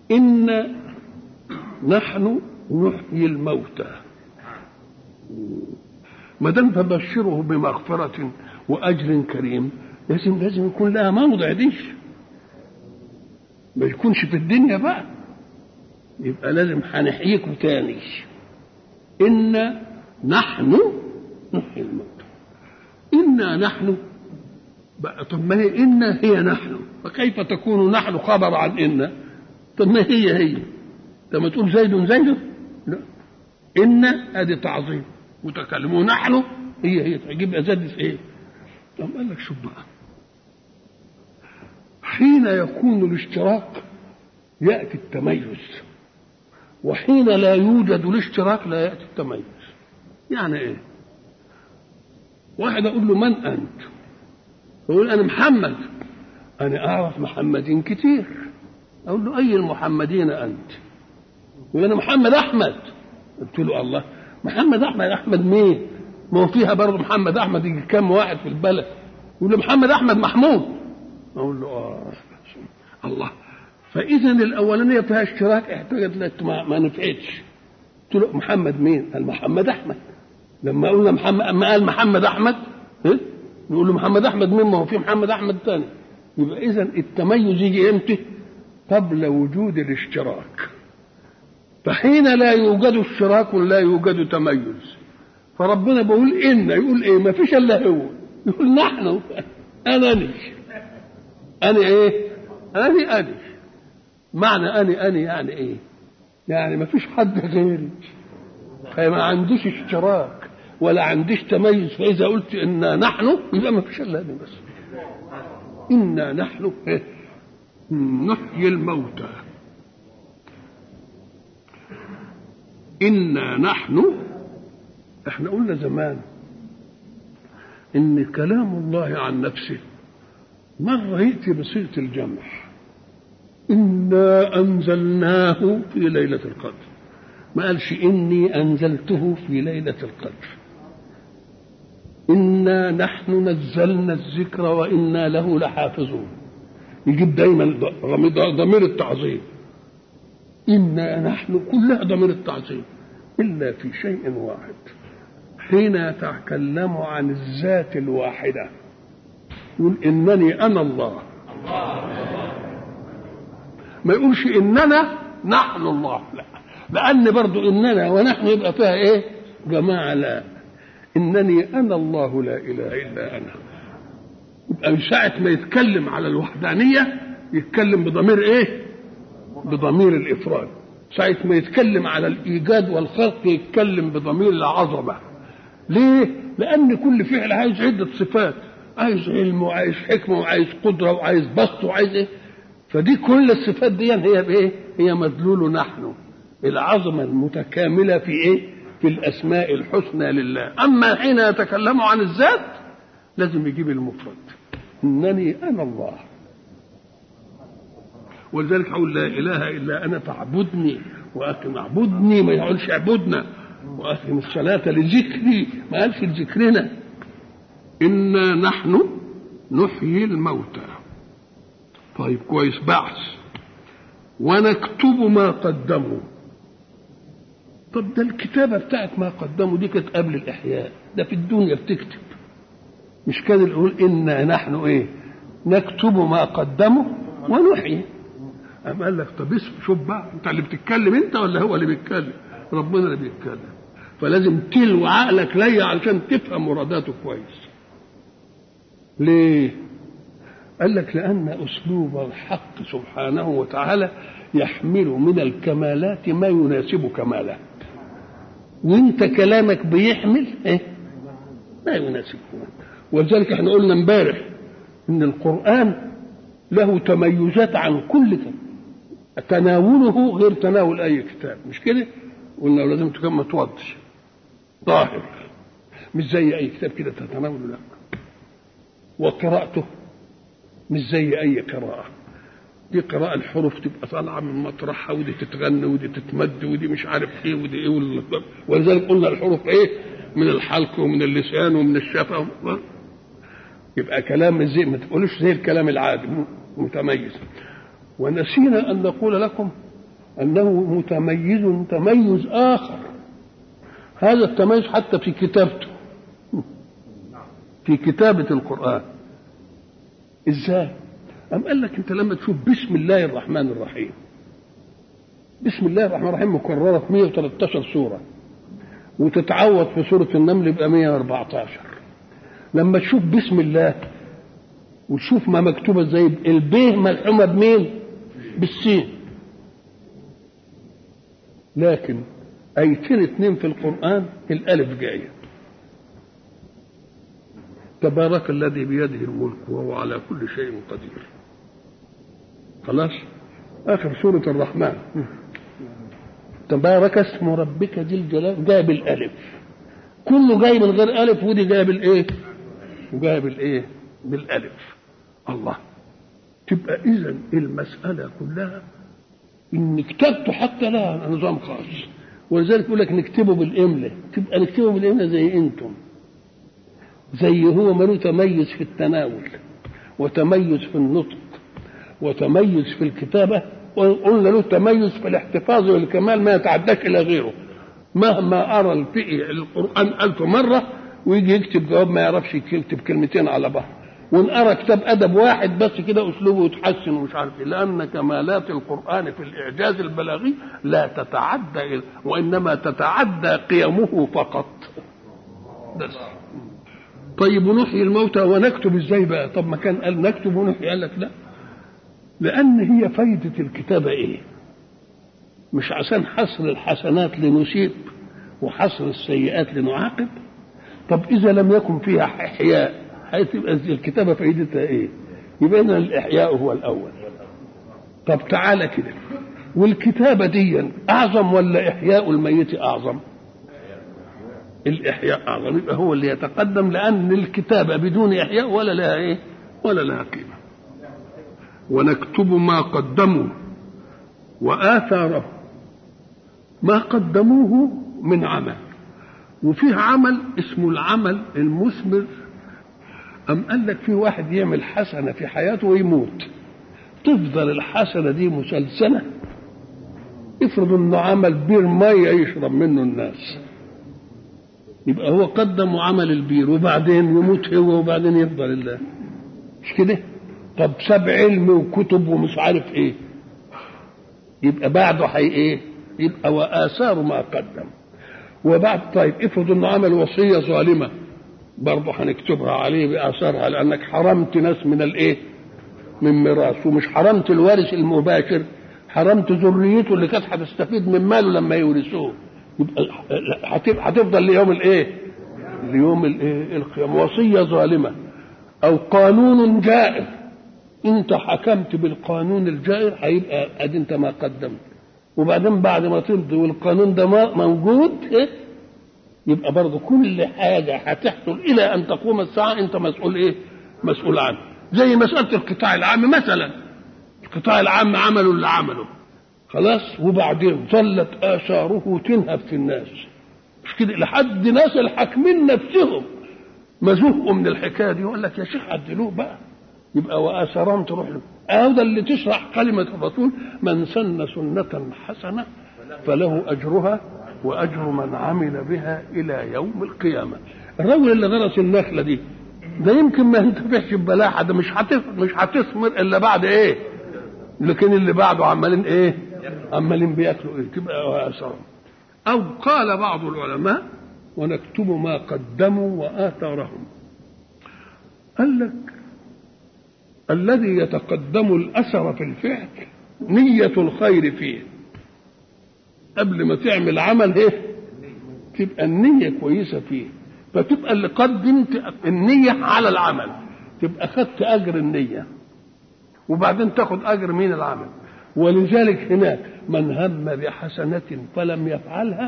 إن نحن نحيي الموتى ما دام تبشره بمغفرة وأجر كريم لازم لازم يكون لها موضع ديش ما يكونش في الدنيا بقى يبقى لازم هنحييكم تاني إن نحن نحيي الموتى إنا نحن بقى طب ما هي إن هي نحن فكيف تكون نحن خبر عن إن طب ما هي هي طب ما تقول زيد زيد لا إن أدي تعظيم وتكلم ونحن هي هي تجيب أزاد في إيه طب قال لك شوف بقى حين يكون الاشتراك يأتي التميز وحين لا يوجد الاشتراك لا يأتي التميز يعني ايه واحد اقول له من انت يقول انا محمد انا اعرف محمدين كتير اقول له اي المحمدين انت يقول انا محمد احمد قلت له الله محمد احمد احمد مين ما هو فيها برضه محمد احمد يجي كام واحد في البلد يقول له محمد احمد محمود اقول له اه الله فاذا الاولانيه فيها اشتراك احتاجت لك ما, ما نفعتش قلت له محمد مين؟ قال محمد احمد لما قلنا محمد اما قال محمد احمد إيه؟ نقول له محمد احمد مين ما هو في محمد احمد ثاني يبقى اذا التميز يجي امتى؟ قبل وجود الاشتراك فحين لا يوجد اشتراك لا يوجد تميز فربنا بيقول ان يقول ايه ما فيش الا هو يقول نحن انا اني انا ايه اني اني معنى اني اني يعني ايه يعني ما فيش حد غيري فما عنديش اشتراك ولا عنديش تميز فاذا قلت انا نحن يبقى ما فيش الا انا بس انا نحن إيه؟ نحيي الموتى انا نحن احنا قلنا زمان ان كلام الله عن نفسه مره ياتي بصيغه الجمع انا انزلناه في ليله القدر ما قالش اني انزلته في ليله القدر انا نحن نزلنا الذكر وانا له لحافظون يجيب دايما ضمير التعظيم انا نحن كلها ضمير التعظيم الا في شيء واحد حين يتكلم عن الذات الواحده يقول انني انا الله ما يقولش اننا نحن الله لا لان برضو اننا ونحن يبقى فيها ايه جماعه لا انني انا الله لا اله الا انا يبقى من ساعه ما يتكلم على الوحدانيه يتكلم بضمير ايه بضمير الافراد ساعه ما يتكلم على الايجاد والخلق يتكلم بضمير العظمه ليه لان كل فعل عايز عده صفات عايز علم وعايز حكمه وعايز قدره وعايز بسط وعايز ايه فدي كل الصفات دي هي بايه هي مدلول نحن العظمه المتكامله في ايه في الاسماء الحسنى لله اما حين يتكلم عن الذات لازم يجيب المفرد انني انا الله ولذلك اقول لا اله الا انا فاعبدني واقم اعبدني ما يقولش اعبدنا واقم الصلاه لذكري ما قالش لذكرنا انا نحن نحيي الموتى طيب كويس بعث ونكتب ما قدموا طب ده الكتابة بتاعت ما قدموا دي كانت قبل الإحياء ده في الدنيا بتكتب مش كان يقول إنا نحن إيه نكتب ما قدموا ونحيي أم قال لك طب اسم شوف بقى أنت اللي بتتكلم أنت ولا هو اللي بيتكلم ربنا اللي بيتكلم فلازم تلو عقلك ليا علشان تفهم مراداته كويس ليه قال لك لأن أسلوب الحق سبحانه وتعالى يحمل من الكمالات ما يناسب كماله وانت كلامك بيحمل ايه ما يناسب ولذلك احنا قلنا امبارح ان القرآن له تميزات عن كل تناوله غير تناول اي كتاب مش كده قلنا لازم تكون ما توضش ظاهر مش زي اي كتاب كده تتناوله لا وقراءته مش زي اي قراءه دي قراءة الحروف تبقى طالعة من مطرحها ودي تتغنى ودي تتمد ودي مش عارف ايه ودي ايه ولذلك قلنا الحروف ايه؟ من الحلق ومن اللسان ومن الشفة يبقى كلام زي ما تقولوش زي الكلام العادي متميز ونسينا ان نقول لكم أنه متميز تميز آخر هذا التميز حتى في كتابته في كتابة القرآن ازاي؟ أم قال لك أنت لما تشوف بسم الله الرحمن الرحيم بسم الله الرحمن الرحيم مكررة في 113 سورة وتتعوض في سورة النمل يبقى 114 لما تشوف بسم الله وتشوف ما مكتوبة ازاي البيه ملحومة بمين؟ بالسين لكن ايتين اتنين في القرآن الألف جاية تبارك الذي بيده الملك وهو على كل شيء قدير خلاص آخر سورة الرحمن تبارك اسم ربك ذي الجلال جاي بالألف كله جاي من غير ألف ودي جاي بالإيه؟ وجاي بالإيه؟ بالألف الله تبقى إذا المسألة كلها إن كتابته حتى لها نظام خاص ولذلك يقول لك نكتبه بالإملة تبقى نكتبه بالإملة زي أنتم زي هو ماله تميز في التناول وتميز في النطق وتميز في الكتابة وقلنا له تميز في الاحتفاظ والكمال ما يتعداش إلى غيره مهما أرى الفقه القرآن ألف مرة ويجي يكتب جواب ما يعرفش يكتب كلمتين على بعض وان ارى كتاب ادب واحد بس كده اسلوبه يتحسن ومش عارف ايه لان كمالات القران في الاعجاز البلاغي لا تتعدى وانما تتعدى قيمه فقط بس طيب ونحيي الموتى ونكتب ازاي بقى طب ما كان قال نكتب ونحيي قال لك لا لان هي فايده الكتابه ايه مش عشان حصر الحسنات لنسيب وحصر السيئات لنعاقب طب اذا لم يكن فيها احياء هتبقى الكتابه فايدتها ايه يبقى إن الاحياء هو الاول طب تعالى كده والكتابه دي اعظم ولا احياء الميت اعظم الاحياء اعظم يبقى هو اللي يتقدم لان الكتابه بدون احياء ولا لها ايه ولا لها قيمه ونكتب ما قدموا واثاره ما قدموه من عمل وفيه عمل اسمه العمل المثمر أم قال لك في واحد يعمل حسنة في حياته ويموت تفضل الحسنة دي مسلسلة افرض انه عمل بير مية يشرب منه الناس يبقى هو قدم وعمل البير وبعدين يموت هو وبعدين يفضل الله مش كده طب ساب علم وكتب ومش عارف ايه يبقى بعده حي ايه يبقى واثار ما قدم وبعد طيب افرض انه عمل وصيه ظالمه برضه هنكتبها عليه باثارها لانك حرمت ناس من الايه؟ من ميراث ومش حرمت الوارث المباشر حرمت ذريته اللي كانت هتستفيد من ماله لما يورثوه يبقى هتفضل ليوم الايه؟ ليوم الايه؟ القيامه وصيه ظالمه او قانون جائر انت حكمت بالقانون الجائر هيبقى ادي انت ما قدمت وبعدين بعد ما تمضي والقانون ده ما موجود إيه؟ يبقى برضه كل حاجة هتحصل إلى أن تقوم الساعة أنت مسؤول إيه؟ مسؤول عنه. زي مسألة القطاع العام مثلا. القطاع العام عملوا اللي عمله. خلاص؟ وبعدين ظلت آثاره تنهب في الناس. مش كده لحد ناس الحاكمين نفسهم ما زهقوا من الحكاية دي يقول لك يا شيخ عدلوه بقى. يبقى وآثارهم تروح له. هذا اللي تشرح كلمة الرسول من سن سنة حسنة فله أجرها واجر من عمل بها الى يوم القيامه الرجل اللي غرس النخله دي ده يمكن ما ينتفعش ببلاحه ده مش مش هتثمر الا بعد ايه لكن اللي بعده عمالين ايه عمالين بياكلوا ايه تبقى واثرهم او قال بعض العلماء ونكتب ما قدموا واثارهم قال لك الذي يتقدم الاثر في الفعل نيه الخير فيه قبل ما تعمل عمل ايه تبقى النية كويسة فيه فتبقى اللي قدمت النية على العمل تبقى خدت أجر النية وبعدين تاخد أجر مين العمل ولذلك هناك من هم بحسنة فلم يفعلها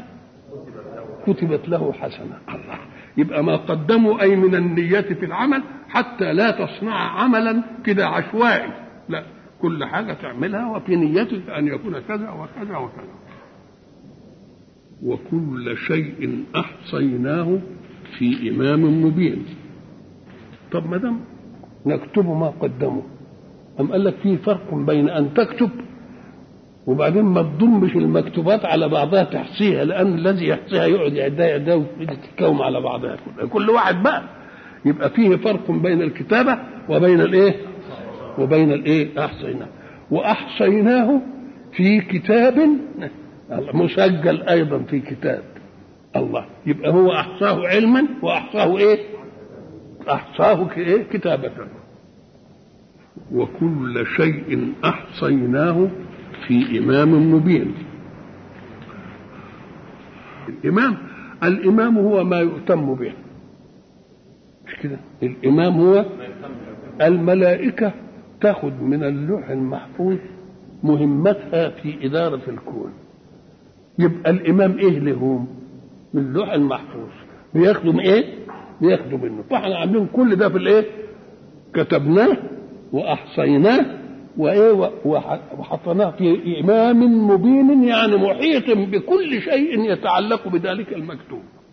كتبت له حسنة الله يبقى ما قدموا أي من النية في العمل حتى لا تصنع عملا كده عشوائي لا كل حاجة تعملها وفي نيتك أن يكون كذا وكذا وكذا وكل شيء احصيناه في امام مبين طب ما دام نكتب ما قدموا أم قال لك في فرق بين أن تكتب وبعدين ما تضمش المكتوبات على بعضها تحصيها لان الذي يحصيها يقعد يعدها يعدها وتتكوم على بعضها كل واحد بقى يبقى فيه فرق بين الكتابه وبين الايه وبين الايه احصيناه واحصيناه في كتاب مسجل ايضا في كتاب الله يبقى هو احصاه علما واحصاه ايه احصاه ايه كتابه وكل شيء احصيناه في امام مبين الامام الامام هو ما يؤتم به مش كده الامام هو الملائكه تاخذ من اللوح المحفوظ مهمتها في اداره الكون يبقى الامام ايه لهم من اللوح المحفوظ بياخدوا من ايه بياخدوا منه فاحنا عاملين كل ده في الايه كتبناه واحصيناه وايه وحطيناه في امام مبين يعني محيط بكل شيء يتعلق بذلك المكتوب